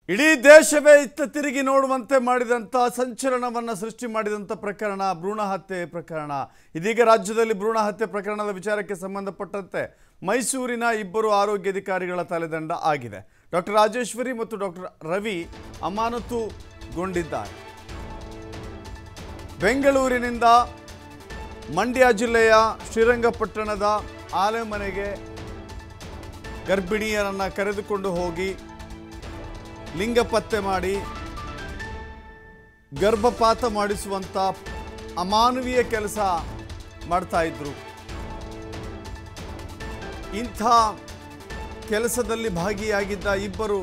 ಇಡೀ ದೇಶವೇ ಇತ್ತ ತಿರುಗಿ ನೋಡುವಂತೆ ಮಾಡಿದಂಥ ಸಂಚಲನವನ್ನು ಸೃಷ್ಟಿ ಮಾಡಿದಂಥ ಪ್ರಕರಣ ಭ್ರೂಣ ಹತ್ಯೆ ಪ್ರಕರಣ ಇದೀಗ ರಾಜ್ಯದಲ್ಲಿ ಭ್ರೂಣ ಹತ್ಯೆ ಪ್ರಕರಣದ ವಿಚಾರಕ್ಕೆ ಸಂಬಂಧಪಟ್ಟಂತೆ ಮೈಸೂರಿನ ಇಬ್ಬರು ಆರೋಗ್ಯಾಧಿಕಾರಿಗಳ ತಲೆದಂಡ ಆಗಿದೆ ಡಾಕ್ಟರ್ ರಾಜೇಶ್ವರಿ ಮತ್ತು ಡಾಕ್ಟರ್ ರವಿ ಅಮಾನತುಗೊಂಡಿದ್ದಾರೆ ಬೆಂಗಳೂರಿನಿಂದ ಮಂಡ್ಯ ಜಿಲ್ಲೆಯ ಶ್ರೀರಂಗಪಟ್ಟಣದ ಆಲೆಮನೆಗೆ ಗರ್ಭಿಣಿಯರನ್ನು ಕರೆದುಕೊಂಡು ಹೋಗಿ ಲಿಂಗ ಪತ್ತೆ ಮಾಡಿ ಗರ್ಭಪಾತ ಮಾಡಿಸುವಂಥ ಅಮಾನವೀಯ ಕೆಲಸ ಮಾಡ್ತಾ ಇದ್ರು ಇಂಥ ಕೆಲಸದಲ್ಲಿ ಭಾಗಿಯಾಗಿದ್ದ ಇಬ್ಬರು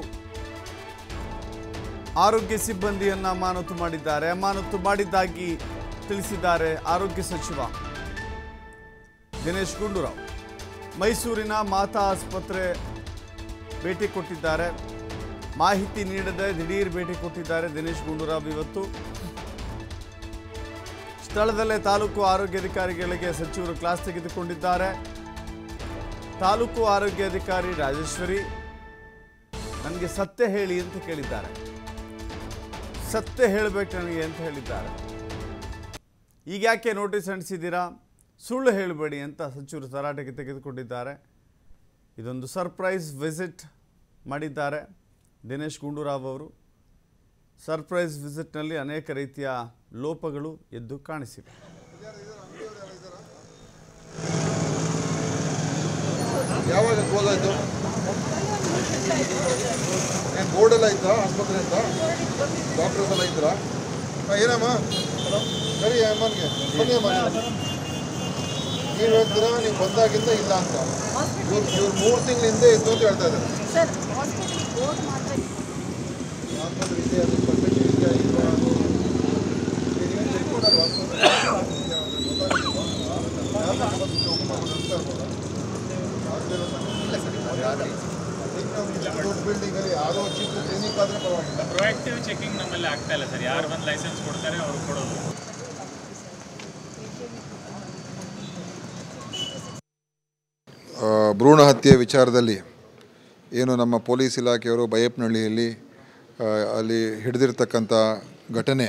ಆರೋಗ್ಯ ಸಿಬ್ಬಂದಿಯನ್ನ ಅಮಾನತು ಮಾಡಿದ್ದಾರೆ ಅಮಾನತು ಮಾಡಿದ್ದಾಗಿ ತಿಳಿಸಿದ್ದಾರೆ ಆರೋಗ್ಯ ಸಚಿವ ದಿನೇಶ್ ಗುಂಡೂರಾವ್ ಮೈಸೂರಿನ ಮಾತಾ ಆಸ್ಪತ್ರೆ ಭೇಟಿ ಕೊಟ್ಟಿದ್ದಾರೆ ಮಾಹಿತಿ ನೀಡದೆ ದಿಢೀರ್ ಭೇಟಿ ಕೊಟ್ಟಿದ್ದಾರೆ ದಿನೇಶ್ ಗುಂಡೂರಾವ್ ಇವತ್ತು ಸ್ಥಳದಲ್ಲೇ ತಾಲೂಕು ಆರೋಗ್ಯಾಧಿಕಾರಿಗಳಿಗೆ ಸಚಿವರು ಕ್ಲಾಸ್ ತೆಗೆದುಕೊಂಡಿದ್ದಾರೆ ತಾಲೂಕು ಆರೋಗ್ಯಾಧಿಕಾರಿ ರಾಜೇಶ್ವರಿ ನನಗೆ ಸತ್ಯ ಹೇಳಿ ಅಂತ ಕೇಳಿದ್ದಾರೆ ಸತ್ಯ ಹೇಳಬೇಕು ನನಗೆ ಅಂತ ಹೇಳಿದ್ದಾರೆ ಈಗ ಯಾಕೆ ನೋಟಿಸ್ ಅಂಟಿಸಿದ್ದೀರಾ ಸುಳ್ಳು ಹೇಳಬೇಡಿ ಅಂತ ಸಚಿವರು ತರಾಟೆಗೆ ತೆಗೆದುಕೊಂಡಿದ್ದಾರೆ ಇದೊಂದು ಸರ್ಪ್ರೈಸ್ ವಿಸಿಟ್ ಮಾಡಿದ್ದಾರೆ ದಿನೇಶ್ ಗುಂಡೂರಾವ್ ಅವರು ಸರ್ಪ್ರೈಸ್ ವಿಸಿಟ್ನಲ್ಲಿ ಅನೇಕ ರೀತಿಯ ಲೋಪಗಳು ಎದ್ದು ಕಾಣಿಸಿವೆ ಯಾವಾಗ ಕ್ಲೋಸ್ ಆಯಿತು ಏನು ಬೋರ್ಡ್ ಎಲ್ಲ ಇತ್ತಾ ಆಸ್ಪತ್ರೆ ಅಂತ ಡಾಕ್ಟರ್ಸ್ ಎಲ್ಲ ಇದ್ರಾ ಹಾಂ ಏನಮ್ಮ ಸರಿ ಅಮ್ಮನಿಗೆ ಬನ್ನಿ ಅಮ್ಮ ನೀವು ಹೇಳ್ತೀರಾ ನೀವು ಬಂದಾಗಿಂದ ಇಲ್ಲ ಅಂತ ಇವ್ರು ಇವ್ರು ಮೂರು ತಿಂಗಳ ಹಿಂದೆ ಇತ್ತು ಅಂತ ಹೇಳ್ತಾ ಇದ್ದಾರೆ ಸರ್ ಹಾಸ್ಪಿಟಲ್ ಬೋರ್ಡ್ ಮಾತ್ರ ಆಸ್ಪತ್ರೆ ಇದೆ ಅದು ಪರ್ಫೆಕ್ಟ್ ಇದೆಯಾ ಇಲ್ವಾ ನೀವೇನು ತಿಳ್ಕೊಂಡಲ್ವಾ ಬಿಲ್ಡಿಂಗ್ ಅಲ್ಲಿ ಯಾರೋ ಚಿಕ್ಕ ಕ್ಲಿನಿಕ್ ಆದ್ರೆ ಪರವಾಗಿಲ್ಲ ಪ್ರೊಯಾಕ್ಟಿವ್ ಚೆಕಿಂಗ್ ನಮ್ಮಲ್ಲಿ ಆಗ್ತಾ ಇಲ್ಲ ಸರ್ ಯಾರು ಬಂದು ಲೈಸೆನ್ಸ್ ಕೊಡ್ತಾರೆ ಅವ್ರು ಕೊಡೋದು ಆ, ಭ್ರೂಣ ಹತ್ಯೆ ವಿಚಾರದಲ್ಲಿ ಏನು ನಮ್ಮ ಪೊಲೀಸ್ ಇಲಾಖೆಯವರು ಬೈಯಪ್ಪನಹಳ್ಳಿಯಲ್ಲಿ ಆ, ಅಲ್ಲಿ ಹಿಡಿದಿರ್ತಕ್ಕಂಥ ಘಟನೆ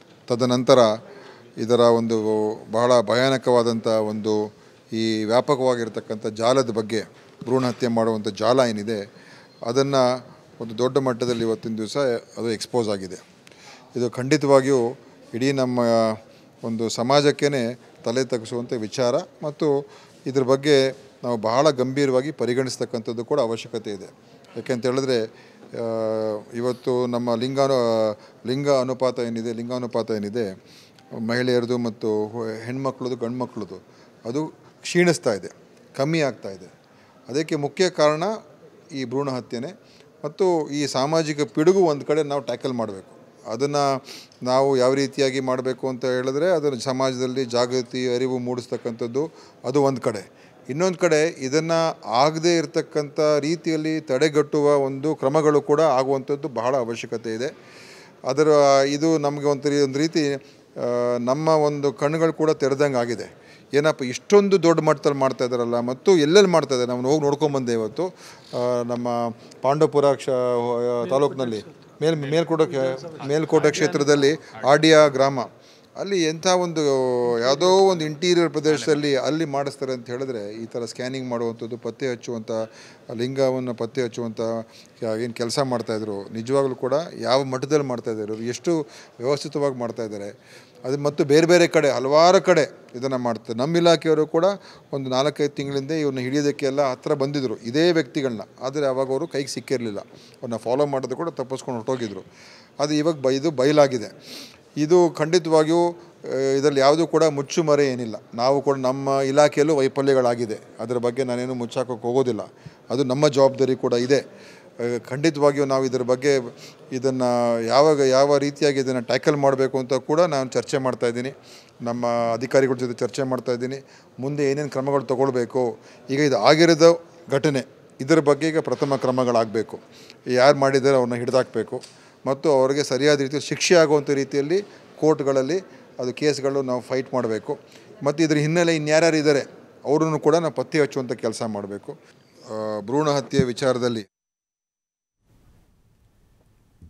ತದನಂತರ ಇದರ ಒಂದು ಬಹಳ ಭಯಾನಕವಾದಂಥ ಒಂದು ಈ ವ್ಯಾಪಕವಾಗಿರ್ತಕ್ಕಂಥ ಜಾಲದ ಬಗ್ಗೆ ಭ್ರೂಣ ಹತ್ಯೆ ಮಾಡುವಂಥ ಜಾಲ ಏನಿದೆ ಅದನ್ನು ಒಂದು ದೊಡ್ಡ ಮಟ್ಟದಲ್ಲಿ ಇವತ್ತಿನ ದಿವಸ ಅದು ಎಕ್ಸ್ಪೋಸ್ ಆಗಿದೆ ಇದು ಖಂಡಿತವಾಗಿಯೂ ಇಡೀ ನಮ್ಮ ಒಂದು ಸಮಾಜಕ್ಕೇ ತಲೆ ತಗ್ಗಿಸುವಂಥ ವಿಚಾರ ಮತ್ತು ಇದ್ರ ಬಗ್ಗೆ ನಾವು ಬಹಳ ಗಂಭೀರವಾಗಿ ಪರಿಗಣಿಸ್ತಕ್ಕಂಥದ್ದು ಕೂಡ ಅವಶ್ಯಕತೆ ಇದೆ ಯಾಕೆಂತ ಹೇಳಿದ್ರೆ ಆ, ಇವತ್ತು ನಮ್ಮ ಲಿಂಗಾನು ಲಿಂಗ ಅನುಪಾತ ಏನಿದೆ ಲಿಂಗಾನುಪಾತ ಏನಿದೆ ಮಹಿಳೆಯರದು ಮತ್ತು ಹೊ- ಹೆಣ್ಮಕ್ಳದು ಗಂಡು ಮಕ್ಳದು ಅದು ಕ್ಷೀಣಿಸ್ತಾ ಇದೆ ಕಮ್ಮಿ ಆಗ್ತಾ ಇದೆ ಅದಕ್ಕೆ ಮುಖ್ಯ ಕಾರಣ ಈ ಭ್ರೂಣ ಹತ್ಯೆನೇ ಮತ್ತು ಈ ಸಾಮಾಜಿಕ ಪಿಡುಗು ಒಂದು ಕಡೆ ನಾವು ಟ್ಯಾಕಲ್ ಮಾಡಬೇಕು ಅದನ್ನು ನಾವು ಯಾವ ರೀತಿಯಾಗಿ ಮಾಡಬೇಕು ಅಂತ ಹೇಳಿದ್ರೆ ಅದನ್ನು ಸಮಾಜದಲ್ಲಿ ಜಾಗೃತಿ ಅರಿವು ಮೂಡಿಸ್ತಕ್ಕಂಥದ್ದು ಅದು ಒಂದು ಕಡೆ ಇನ್ನೊಂದು ಕಡೆ ಇದನ್ನು ಆಗದೇ ಇರತಕ್ಕಂಥ ರೀತಿಯಲ್ಲಿ ತಡೆಗಟ್ಟುವ ಒಂದು ಕ್ರಮಗಳು ಕೂಡ ಆಗುವಂಥದ್ದು ಬಹಳ ಅವಶ್ಯಕತೆ ಇದೆ ಅದರ ಇದು ನಮಗೆ ಒಂದು ರೀ- ಒಂದು ರೀತಿ ಆ, ನಮ್ಮ ಒಂದು ಕಣ್ಣುಗಳು ಕೂಡ ತೆರೆದಂಗೆ ಆಗಿದೆ ಏನಪ್ಪ ಇಷ್ಟೊಂದು ದೊಡ್ಡ ಮಟ್ಟದಲ್ಲಿ ಮಾಡ್ತಾ ಇದ್ದಾರಲ್ಲ ಮತ್ತು ಎಲ್ಲೆಲ್ಲಿ ಮಾಡ್ತಾ ಇದ್ದಾರೆ ನಾವು ಹೋಗಿ ನೋಡ್ಕೊಂಬಂದೆ ಇವತ್ತು ಆ, ನಮ್ಮ ಪಾಂಡವಪುರ ಕ್ಷ ತಾಲೂಕಿನಲ್ಲಿ ಮೇಲ್ ಮೇಲ್ಕೋಟೆ ಮೇಲ್ಕೋಟೆ ಕ್ಷೇತ್ರದಲ್ಲಿ ಆಡಿಯಾ ಗ್ರಾಮ ಅಲ್ಲಿ ಎಂಥ ಒಂದು ಯಾವುದೋ ಒಂದು ಇಂಟೀರಿಯರ್ ಪ್ರದೇಶದಲ್ಲಿ ಅಲ್ಲಿ ಮಾಡಿಸ್ತಾರೆ ಅಂತ ಹೇಳಿದ್ರೆ ಈ ಥರ ಸ್ಕ್ಯಾನಿಂಗ್ ಮಾಡುವಂಥದ್ದು ಪತ್ತೆ ಹಚ್ಚುವಂಥ ಲಿಂಗವನ್ನು ಪತ್ತೆ ಹಚ್ಚುವಂಥ ಏನು ಕೆಲಸ ಮಾಡ್ತಾಯಿದ್ರು ನಿಜವಾಗ್ಲೂ ಕೂಡ ಯಾವ ಮಟ್ಟದಲ್ಲಿ ಮಾಡ್ತಾಯಿದ್ದಾರೆ ಇವ್ರು ಎಷ್ಟು ವ್ಯವಸ್ಥಿತವಾಗಿ ಮಾಡ್ತಾಯಿದ್ದಾರೆ ಅದು ಮತ್ತು ಬೇರೆ ಬೇರೆ ಕಡೆ ಹಲವಾರು ಕಡೆ ಇದನ್ನು ಮಾಡ್ತಾರೆ ನಮ್ಮ ಇಲಾಖೆಯವರು ಕೂಡ ಒಂದು ನಾಲ್ಕೈದು ತಿಂಗಳಿಂದ ಇವ್ರನ್ನ ಹಿಡಿಯೋದಕ್ಕೆಲ್ಲ ಹತ್ರ ಬಂದಿದ್ದರು ಇದೇ ವ್ಯಕ್ತಿಗಳನ್ನ ಆದರೆ ಅವಾಗ ಅವರು ಕೈಗೆ ಸಿಕ್ಕಿರಲಿಲ್ಲ ಅವ್ರನ್ನ ಫಾಲೋ ಮಾಡೋದು ಕೂಡ ತಪ್ಪಿಸ್ಕೊಂಡು ಹೊರಟೋಗಿದ್ರು ಅದು ಇವಾಗ ಬ ಇದು ಬಯಲಾಗಿದೆ ಇದು ಖಂಡಿತವಾಗಿಯೂ ಇದರಲ್ಲಿ ಯಾವುದೂ ಕೂಡ ಮುಚ್ಚುಮರೆ ಏನಿಲ್ಲ ನಾವು ಕೂಡ ನಮ್ಮ ಇಲಾಖೆಯಲ್ಲೂ ವೈಫಲ್ಯಗಳಾಗಿದೆ ಅದರ ಬಗ್ಗೆ ನಾನೇನು ಮುಚ್ಚಾಕೋಕ್ಕೆ ಹೋಗೋದಿಲ್ಲ ಅದು ನಮ್ಮ ಜವಾಬ್ದಾರಿ ಕೂಡ ಇದೆ ಆ, ಖಂಡಿತವಾಗಿಯೂ ನಾವು ಇದರ ಬಗ್ಗೆ ಇದನ್ನು ಯಾವಾಗ ಯಾವ ರೀತಿಯಾಗಿ ಇದನ್ನು ಟ್ಯಾಕಲ್ ಮಾಡಬೇಕು ಅಂತ ಕೂಡ ನಾನು ಚರ್ಚೆ ಮಾಡ್ತಾ ಇದ್ದೀನಿ ನಮ್ಮ ಅಧಿಕಾರಿಗಳ ಜೊತೆ ಚರ್ಚೆ ಮಾಡ್ತಾ ಇದ್ದೀನಿ ಮುಂದೆ ಏನೇನು ಕ್ರಮಗಳು ತಗೊಳ್ಬೇಕು ಈಗ ಇದು ಆಗಿರೋದು ಘಟನೆ ಇದರ ಬಗ್ಗೆ ಈಗ ಪ್ರಥಮ ಕ್ರಮಗಳಾಗಬೇಕು ಯಾರು ಮಾಡಿದ್ದಾರೆ ಅವ್ರನ್ನ ಹಿಡಿದಾಕಬೇಕು ಮತ್ತು ಅವರಿಗೆ ಸರಿಯಾದ ರೀತಿಯಲ್ಲಿ ಶಿಕ್ಷೆ ಆಗುವಂಥ ರೀತಿಯಲ್ಲಿ ಕೋರ್ಟ್ಗಳಲ್ಲಿ ಅದು ಕೇಸ್ಗಳು ನಾವು ಫೈಟ್ ಮಾಡಬೇಕು ಮತ್ತು ಇದ್ರ ಹಿನ್ನೆಲೆ ಇನ್ಯಾರ್ಯಾರು ಇದ್ದಾರೆ ಅವರನ್ನು ಕೂಡ ನಾವು ಪತ್ತೆ ಹಚ್ಚುವಂಥ ಕೆಲಸ ಮಾಡಬೇಕು ಭ್ರೂಣ ಹತ್ಯೆ ವಿಚಾರದಲ್ಲಿ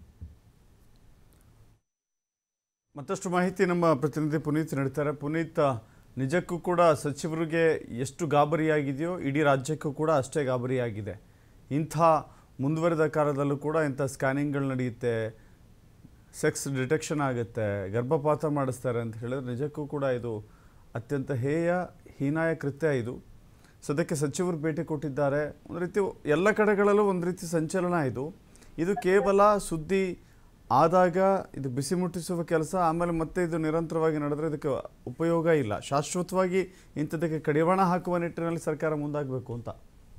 ಮತ್ತಷ್ಟು ಮಾಹಿತಿ ನಮ್ಮ ಪ್ರತಿನಿಧಿ ಪುನೀತ್ ನೀಡ್ತಾರೆ ಪುನೀತ್ ನಿಜಕ್ಕೂ ಕೂಡ ಸಚಿವರಿಗೆ ಎಷ್ಟು ಗಾಬರಿಯಾಗಿದೆಯೋ ಇಡೀ ರಾಜ್ಯಕ್ಕೂ ಕೂಡ ಅಷ್ಟೇ ಗಾಬರಿಯಾಗಿದೆ ಇಂಥ ಮುಂದುವರೆದ ಕಾಲದಲ್ಲೂ ಕೂಡ ಇಂಥ ಸ್ಕ್ಯಾನಿಂಗ್ಗಳು ನಡೆಯುತ್ತೆ ಸೆಕ್ಸ್ ಡಿಟೆಕ್ಷನ್ ಆಗುತ್ತೆ ಗರ್ಭಪಾತ ಮಾಡಿಸ್ತಾರೆ ಅಂತ ಹೇಳಿದ್ರೆ ನಿಜಕ್ಕೂ ಕೂಡ ಇದು ಅತ್ಯಂತ ಹೇಯ ಹೀನಾಯ ಕೃತ್ಯ ಇದು ಸದ್ಯಕ್ಕೆ ಸಚಿವರು ಭೇಟಿ ಕೊಟ್ಟಿದ್ದಾರೆ ಒಂದು ರೀತಿ ಎಲ್ಲ ಕಡೆಗಳಲ್ಲೂ ಒಂದು ರೀತಿ ಸಂಚಲನ ಇದು ಇದು ಕೇವಲ ಸುದ್ದಿ ಆದಾಗ ಇದು ಬಿಸಿ ಮುಟ್ಟಿಸುವ ಕೆಲಸ ಆಮೇಲೆ ಮತ್ತೆ ಇದು ನಿರಂತರವಾಗಿ ನಡೆದ್ರೆ ಇದಕ್ಕೆ ಉಪಯೋಗ ಇಲ್ಲ ಶಾಶ್ವತವಾಗಿ ಇಂಥದಕ್ಕೆ ಕಡಿವಾಣ ಹಾಕುವ ನಿಟ್ಟಿನಲ್ಲಿ ಸರ್ಕಾರ ಮುಂದಾಗಬೇಕು ಅಂತ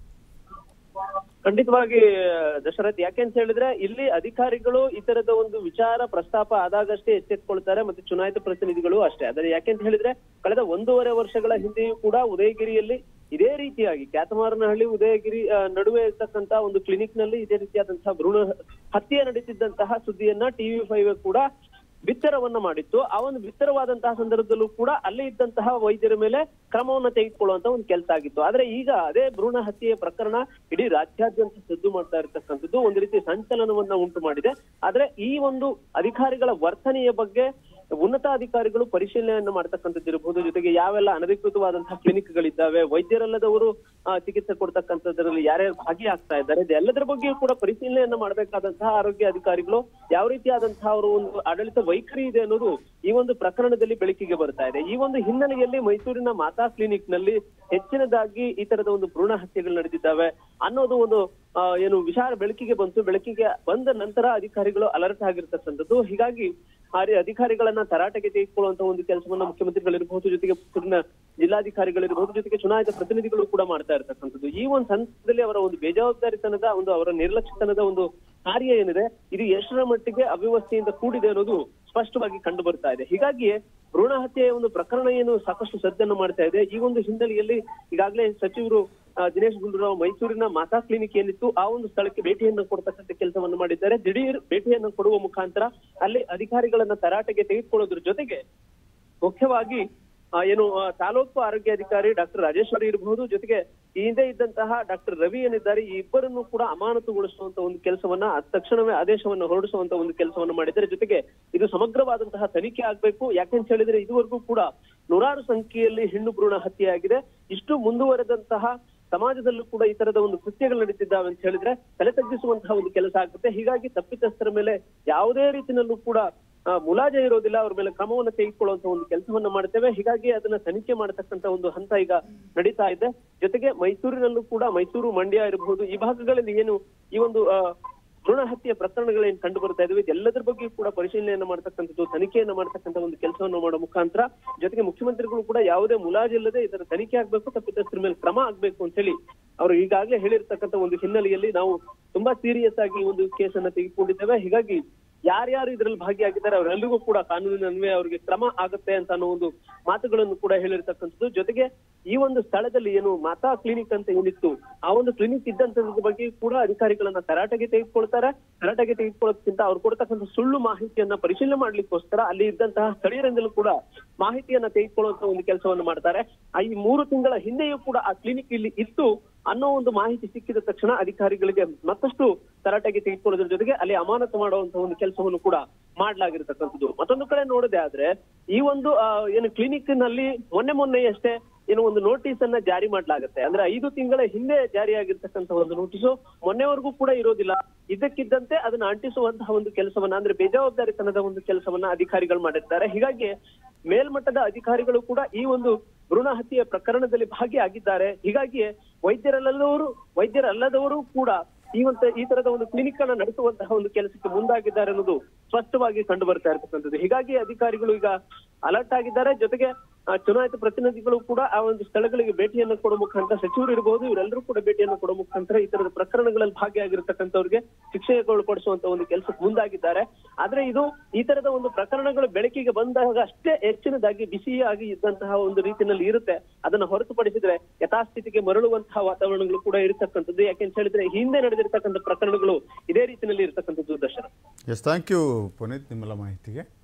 ಖಂಡಿತವಾಗಿ ದಶರಥ್ ಯಾಕೆ ಅಂತ ಹೇಳಿದ್ರೆ ಇಲ್ಲಿ ಅಧಿಕಾರಿಗಳು ಈ ತರದ ಒಂದು ವಿಚಾರ ಪ್ರಸ್ತಾಪ ಆದಾಗಷ್ಟೇ ಎಚ್ಚೆತ್ಕೊಳ್ತಾರೆ ಮತ್ತೆ ಚುನಾಯಿತ ಪ್ರತಿನಿಧಿಗಳು ಅಷ್ಟೇ ಆದರೆ ಯಾಕೆ ಅಂತ ಹೇಳಿದ್ರೆ ಕಳೆದ ಒಂದೂವರೆ ವರ್ಷಗಳ ಹಿಂದೆಯೂ ಕೂಡ ಉದಯಗಿರಿಯಲ್ಲಿ ಇದೇ ರೀತಿಯಾಗಿ ಕ್ಯಾತಮಾರನಹಳ್ಳಿ ಉದಯಗಿರಿ ಆ, ನಡುವೆ ಇರ್ತಕ್ಕಂತ ಒಂದು ಕ್ಲಿನಿಕ್ ನಲ್ಲಿ ಇದೇ ರೀತಿಯಾದಂತಹ ಭ್ರೂಣ ಹತ್ಯೆ ನಡೀತಿದ್ದಂತಹ ಸುದ್ದಿಯನ್ನ ಟಿವಿ ಫೈವ್ ಕೂಡ ಬಿತ್ತರವನ್ನ ಮಾಡಿತ್ತು ಆ ಒಂದು ಬಿತ್ತರವಾದಂತಹ ಸಂದರ್ಭದಲ್ಲೂ ಕೂಡ ಅಲ್ಲಿ ಇದ್ದಂತಹ ವೈದ್ಯರ ಮೇಲೆ ಕ್ರಮವನ್ನ ತೆಗೆದುಕೊಳ್ಳುವಂತ ಒಂದು ಕೆಲಸ ಆಗಿತ್ತು ಆದ್ರೆ ಈಗ ಅದೇ ಭ್ರೂಣ ಹತ್ಯೆಯ ಪ್ರಕರಣ ಇಡೀ ರಾಜ್ಯಾದ್ಯಂತ ಸದ್ದು ಮಾಡ್ತಾ ಇರತಕ್ಕಂಥದ್ದು ಒಂದು ರೀತಿ ಸಂಚಲನವನ್ನ ಉಂಟು ಮಾಡಿದೆ ಆದ್ರೆ ಈ ಒಂದು ಅಧಿಕಾರಿಗಳ ವರ್ತನೆಯ ಬಗ್ಗೆ ಉನ್ನತಾಧಿಕಾರಿಗಳು ಪರಿಶೀಲನೆಯನ್ನ ಮಾಡ್ತಕ್ಕಂಥದ್ದು ಇರಬಹುದು ಜೊತೆಗೆ ಯಾವೆಲ್ಲ ಅನಧಿಕೃತವಾದಂತಹ ಕ್ಲಿನಿಕ್ಗಳಿದ್ದಾವೆ ವೈದ್ಯರಲ್ಲದವರು ಆ, ಚಿಕಿತ್ಸೆ ಕೊಡ್ತಕ್ಕಂಥದ್ರಲ್ಲಿ ಯಾರ್ಯಾರು ಭಾಗಿಯಾಗ್ತಾ ಇದ್ದಾರೆ ಇದೆಲ್ಲದರ ಬಗ್ಗೆಯೂ ಕೂಡ ಪರಿಶೀಲನೆಯನ್ನ ಮಾಡಬೇಕಾದಂತಹ ಆರೋಗ್ಯ ಅಧಿಕಾರಿಗಳು ಯಾವ ರೀತಿಯಾದಂತಹ ಅವರು ಒಂದು ಆಡಳಿತ ವೈಖರಿ ಇದೆ ಅನ್ನೋದು ಈ ಒಂದು ಪ್ರಕರಣದಲ್ಲಿ ಬೆಳಕಿಗೆ ಬರ್ತಾ ಇದೆ ಈ ಒಂದು ಹಿನ್ನೆಲೆಯಲ್ಲಿ ಮೈಸೂರಿನ ಮಾತಾ ಕ್ಲಿನಿಕ್ ನಲ್ಲಿ ಹೆಚ್ಚಿನದಾಗಿ ಈ ತರದ ಒಂದು ಭ್ರೂಣ ಹತ್ಯೆಗಳು ನಡೆದಿದ್ದಾವೆ ಅನ್ನೋದು ಒಂದು ಆ, ಏನು ವಿಚಾರ ಬೆಳಕಿಗೆ ಬಂತು ಬೆಳಕಿಗೆ ಬಂದ ನಂತರ ಅಧಿಕಾರಿಗಳು ಅಲರ್ಟ್ ಆಗಿರ್ತಕ್ಕಂಥದ್ದು ಹೀಗಾಗಿ ಆ ರೀ- ಅಧಿಕಾರಿಗಳನ್ನ ತರಾಟೆಗೆ ತೆಗೆದುಕೊಳ್ಳುವಂತ ಒಂದು ಕೆಲಸವನ್ನ ಮುಖ್ಯಮಂತ್ರಿಗಳಿರಬಹುದು ಜೊತೆಗೆ ಪುತ್ತೂರಿನ ಜಿಲ್ಲಾಧಿಕಾರಿಗಳಿರಬಹುದು ಜೊತೆಗೆ ಚುನಾಯಿತ ಪ್ರತಿನಿಧಿಗಳು ಕೂಡ ಮಾಡ್ತಾ ಇರ್ತಕ್ಕಂಥದ್ದು ಈ ಒಂದು ಹಂತದಲ್ಲಿ ಅವರ ಒಂದು ಬೇಜವಾಬ್ದಾರಿತನದ ಒಂದು ಅವರ ನಿರ್ಲಕ್ಷ್ಯತನದ ಒಂದು ಕಾರ್ಯ ಏನಿದೆ ಇದು ಎಷ್ಟರ ಮಟ್ಟಿಗೆ ಅವ್ಯವಸ್ಥೆಯಿಂದ ಕೂಡಿದೆ ಅನ್ನೋದು ಸ್ಪಷ್ಟವಾಗಿ ಕಂಡು ಬರ್ತಾ ಇದೆ ಹೀಗಾಗಿ ಭ್ರೂಣ ಹತ್ಯೆಯ ಒಂದು ಪ್ರಕರಣ ಏನು ಸಾಕಷ್ಟು ಸದ್ದನ್ನು ಮಾಡ್ತಾ ಇದೆ ಈ ಒಂದು ಹಿನ್ನೆಲೆಯಲ್ಲಿ ಈಗಾಗಲೇ ಸಚಿವರು ಆ, ದಿನೇಶ್ ಗುಂಡೂರಾವ್ ಮೈಸೂರಿನ ಮಾತಾ ಕ್ಲಿನಿಕ್ ಏನಿತ್ತು ಆ ಒಂದು ಸ್ಥಳಕ್ಕೆ ಭೇಟಿಯನ್ನು ಕೊಡ್ತಕ್ಕಂಥ ಕೆಲಸವನ್ನು ಮಾಡಿದ್ದಾರೆ ದಿಢೀರ್ ಭೇಟಿಯನ್ನು ಕೊಡುವ ಮುಖಾಂತರ ಅಲ್ಲಿ ಅಧಿಕಾರಿಗಳನ್ನ ತರಾಟೆಗೆ ತೆಗೆದುಕೊಳ್ಳೋದ್ರ ಜೊತೆಗೆ ಮುಖ್ಯವಾಗಿ ಆ, ಏನು ಆ, ತಾಲೂಕು ಆರೋಗ್ಯಾಧಿಕಾರಿ ಡಾಕ್ಟರ್ ರಾಜೇಶ್ವರಿ ಇರಬಹುದು ಜೊತೆಗೆ ಈ ಹಿಂದೆ ಇದ್ದಂತಹ ಡಾಕ್ಟರ್ ರವಿ ಏನಿದ್ದಾರೆ ಈ ಇಬ್ಬರನ್ನು ಕೂಡ ಅಮಾನತುಗೊಳಿಸುವಂತ ಒಂದು ಕೆಲಸವನ್ನ ತಕ್ಷಣವೇ ಆದೇಶವನ್ನು ಹೊರಡಿಸುವಂತ ಒಂದು ಕೆಲಸವನ್ನು ಮಾಡಿದ್ದಾರೆ ಜೊತೆಗೆ ಇದು ಸಮಗ್ರವಾದಂತಹ ತನಿಖೆ ಆಗ್ಬೇಕು ಯಾಕೆಂತ ಹೇಳಿದ್ರೆ ಇದುವರೆಗೂ ಕೂಡ ನೂರಾರು ಸಂಖ್ಯೆಯಲ್ಲಿ ಹೆಣ್ಣು ಭ್ರೂಣ ಹತ್ಯೆಯಾಗಿದೆ ಇಷ್ಟು ಮುಂದುವರೆದಂತಹ ಸಮಾಜದಲ್ಲೂ ಕೂಡ ಈ ತರದ ಒಂದು ಕೃತ್ಯಗಳು ನಡೀತಿದ್ದಾವೆ ಅಂತ ಹೇಳಿದ್ರೆ ತಲೆ ತಗ್ಗಿಸುವಂತಹ ಒಂದು ಕೆಲಸ ಆಗುತ್ತೆ ಹೀಗಾಗಿ ತಪ್ಪಿತಸ್ಥರ ಮೇಲೆ ಯಾವುದೇ ರೀತಿಯಲ್ಲೂ ಕೂಡ ಆ, ಮುಲಾಜೆ ಇರೋದಿಲ್ಲ ಅವ್ರ ಮೇಲೆ ಕ್ರಮವನ್ನು ತೆಗೆದುಕೊಳ್ಳುವಂತ ಒಂದು ಕೆಲಸವನ್ನ ಮಾಡ್ತೇವೆ ಹೀಗಾಗಿ ಅದನ್ನ ತನಿಖೆ ಮಾಡತಕ್ಕಂತ ಒಂದು ಹಂತ ಈಗ ನಡೀತಾ ಇದೆ ಜೊತೆಗೆ ಮೈಸೂರಿನಲ್ಲೂ ಕೂಡ ಮೈಸೂರು ಮಂಡ್ಯ ಇರಬಹುದು ಈ ಭಾಗಗಳಲ್ಲಿ ಏನು ಈ ಒಂದು ಆ, ಭ್ರೂಣ ಹತ್ಯೆ ಪ್ರಕರಣಗಳೇನು ಕಂಡು ಬರ್ತಾ ಇದಾವೆ ಇದೆಲ್ಲದರ ಬಗ್ಗೆ ಕೂಡ ಪರಿಶೀಲನೆಯನ್ನ ಮಾಡ್ತಕ್ಕಂಥದ್ದು ತನಿಖೆಯನ್ನ ಮಾಡ್ತಕ್ಕಂಥ ಒಂದು ಕೆಲಸವನ್ನು ಮಾಡೋ ಮುಖಾಂತರ ಜೊತೆಗೆ ಮುಖ್ಯಮಂತ್ರಿಗಳು ಕೂಡ ಯಾವುದೇ ಮುಲಾಜಿಲ್ಲದೆ ಇದರ ತನಿಖೆ ಆಗ್ಬೇಕು ತಪ್ಪಿತಸ್ಥರ ಮೇಲೆ ಕ್ರಮ ಆಗ್ಬೇಕು ಅಂತ ಹೇಳಿ ಅವರು ಈಗಾಗಲೇ ಹೇಳಿರ್ತಕ್ಕಂಥ ಒಂದು ಹಿನ್ನೆಲೆಯಲ್ಲಿ ನಾವು ತುಂಬಾ ಸೀರಿಯಸ್ ಆಗಿ ಈ ಒಂದು ಕೇಸನ್ನ ತೆಗೆದುಕೊಂಡಿದ್ದೇವೆ ಹೀಗಾಗಿ ಯಾರ್ಯಾರು ಇದರಲ್ಲಿ ಭಾಗಿಯಾಗಿದ್ದಾರೆ ಅವರೆಲ್ಲರಿಗೂ ಕೂಡ ಕಾನೂನಿನ ಅನ್ವಯ ಅವರಿಗೆ ಕ್ರಮ ಆಗುತ್ತೆ ಅಂತ ಅನ್ನೋ ಒಂದು ಮಾತುಗಳನ್ನು ಕೂಡ ಹೇಳಿರ್ತಕ್ಕಂಥದ್ದು ಜೊತೆಗೆ ಈ ಒಂದು ಸ್ಥಳದಲ್ಲಿ ಏನು ಮಾತಾ ಕ್ಲಿನಿಕ್ ಅಂತ ಏನಿತ್ತು ಆ ಒಂದು ಕ್ಲಿನಿಕ್ ಇದ್ದಂತದ್ರ ಬಗ್ಗೆ ಕೂಡ ಅಧಿಕಾರಿಗಳನ್ನ ತರಾಟೆಗೆ ತೆಗೆದುಕೊಳ್ತಾರೆ ತರಾಟೆಗೆ ತೆಗೆದುಕೊಳ್ಳೋದಕ್ಕಿಂತ ಅವ್ರು ಕೊಡ್ತಕ್ಕಂಥ ಸುಳ್ಳು ಮಾಹಿತಿಯನ್ನ ಪರಿಶೀಲನೆ ಮಾಡ್ಲಿಕ್ಕೋಸ್ಕರ ಅಲ್ಲಿ ಇದ್ದಂತಹ ಸ್ಥಳೀಯರಿಂದಲೂ ಕೂಡ ಮಾಹಿತಿಯನ್ನ ತೆಗೆದುಕೊಳ್ಳುವಂತ ಒಂದು ಕೆಲಸವನ್ನು ಮಾಡ್ತಾರೆ ಆ ಈ ಮೂರು ತಿಂಗಳ ಹಿಂದೆಯೂ ಕೂಡ ಆ ಕ್ಲಿನಿಕ್ ಇಲ್ಲಿ ಇತ್ತು ಅನ್ನೋ ಒಂದು ಮಾಹಿತಿ ಸಿಕ್ಕಿದ ತಕ್ಷಣ ಅಧಿಕಾರಿಗಳಿಗೆ ಮತ್ತಷ್ಟು ತರಾಟೆಗೆ ತೆಗೆದುಕೊಳ್ಳೋದ್ರ ಜೊತೆಗೆ ಅಲ್ಲಿ ಅಮಾನತು ಮಾಡುವಂತ ಒಂದು ಕೆಲಸವನ್ನು ಕೂಡ ಮಾಡ್ಲಾಗಿರ್ತಕ್ಕಂಥದ್ದು ಮತ್ತೊಂದು ಕಡೆ ನೋಡದೆ ಆದ್ರೆ ಈ ಒಂದು ಆ, ಏನು ಕ್ಲಿನಿಕ್ ನಲ್ಲಿ ಮೊನ್ನೆ ಮೊನ್ನೆಯಷ್ಟೇ ಏನು ಒಂದು ನೋಟಿಸ್ ಅನ್ನ ಜಾರಿ ಮಾಡ್ಲಾಗುತ್ತೆ ಅಂದ್ರೆ ಐದು ತಿಂಗಳ ಹಿಂದೆ ಜಾರಿಯಾಗಿರ್ತಕ್ಕಂಥ ಒಂದು ನೋಟಿಸು ಮೊನ್ನೆವರೆಗೂ ಕೂಡ ಇರೋದಿಲ್ಲ ಇದ್ದಕ್ಕಿದ್ದಂತೆ ಅದನ್ನ ಅಂಟಿಸುವಂತಹ ಒಂದು ಕೆಲಸವನ್ನ ಅಂದ್ರೆ ಬೇಜವಾಬ್ದಾರಿತನದ ಒಂದು ಕೆಲಸವನ್ನ ಅಧಿಕಾರಿಗಳು ಮಾಡಿರ್ತಾರೆ ಹೀಗಾಗಿ ಮೇಲ್ಮಟ್ಟದ ಅಧಿಕಾರಿಗಳು ಕೂಡ ಈ ಒಂದು ಭ್ರೂಣ ಹತ್ಯೆಯ ಪ್ರಕರಣದಲ್ಲಿ ಭಾಗಿಯಾಗಿದ್ದಾರೆ ಹೀಗಾಗಿ ವೈದ್ಯರಲ್ಲದವರು ವೈದ್ಯರಲ್ಲದವರು ಕೂಡ ಈ ಒಂದು ಈ ತರದ ಒಂದು ಕ್ಲಿನಿಕ್ ಅನ್ನ ನಡೆಸುವಂತಹ ಒಂದು ಕೆಲಸಕ್ಕೆ ಮುಂದಾಗಿದ್ದಾರೆ ಅನ್ನೋದು ಸ್ಪಷ್ಟವಾಗಿ ಕಂಡು ಬರ್ತಾ ಇರತಕ್ಕಂಥದ್ದು ಹೀಗಾಗಿ ಅಧಿಕಾರಿಗಳು ಈಗ ಅಲರ್ಟ್ ಆಗಿದ್ದಾರೆ ಜೊತೆಗೆ ಆ, ಚುನಾಯಿತ ಪ್ರತಿನಿಧಿಗಳು ಕೂಡ ಆ ಒಂದು ಸ್ಥಳಗಳಿಗೆ ಭೇಟಿಯನ್ನು ಕೊಡೋ ಮುಖಾಂತರ ಸಚಿವರು ಇರಬಹುದು ಇವರೆಲ್ಲರೂ ಕೂಡ ಭೇಟಿಯನ್ನು ಕೊಡೋ ಮುಖಾಂತರ ಈ ತರದ ಪ್ರಕರಣಗಳಲ್ಲಿ ಭಾಗಿಯಾಗಿರ್ತಕ್ಕಂಥವ್ರಿಗೆ ಶಿಕ್ಷೆಗೊಳಪಡಿಸುವಂತ ಒಂದು ಕೆಲಸಕ್ಕೆ ಮುಂದಾಗಿದ್ದಾರೆ ಆದ್ರೆ ಇದು ಈ ತರದ ಒಂದು ಪ್ರಕರಣಗಳು ಬೆಳಕಿಗೆ ಬಂದಾಗ ಅಷ್ಟೇ ಹೆಚ್ಚಿನದಾಗಿ ಬಿಸಿಯಾಗಿ ಇದ್ದಂತಹ ಒಂದು ರೀತಿಯಲ್ಲಿ ಇರುತ್ತೆ ಅದನ್ನ ಹೊರತುಪಡಿಸಿದ್ರೆ ಯಥಾಸ್ಥಿತಿಗೆ ಮರಳುವಂತಹ ವಾತಾವರಣಗಳು ಕೂಡ ಇರತಕ್ಕಂಥದ್ದು ಯಾಕೆಂತ ಹೇಳಿದ್ರೆ ಹಿಂದೆ ನಡೆದಿರ್ತಕ್ಕಂಥ ಪ್ರಕರಣಗಳು ಇದೇ ರೀತಿಯಲ್ಲಿ ಇರತಕ್ಕಂಥದ್ದು ದರ್ಶನ ಎಸ್ ಥ್ಯಾಂಕ್ ಯು ಪುನೀತ್ ನಿಮ್ಮೆಲ್ಲ ಮಾಹಿತಿಗೆ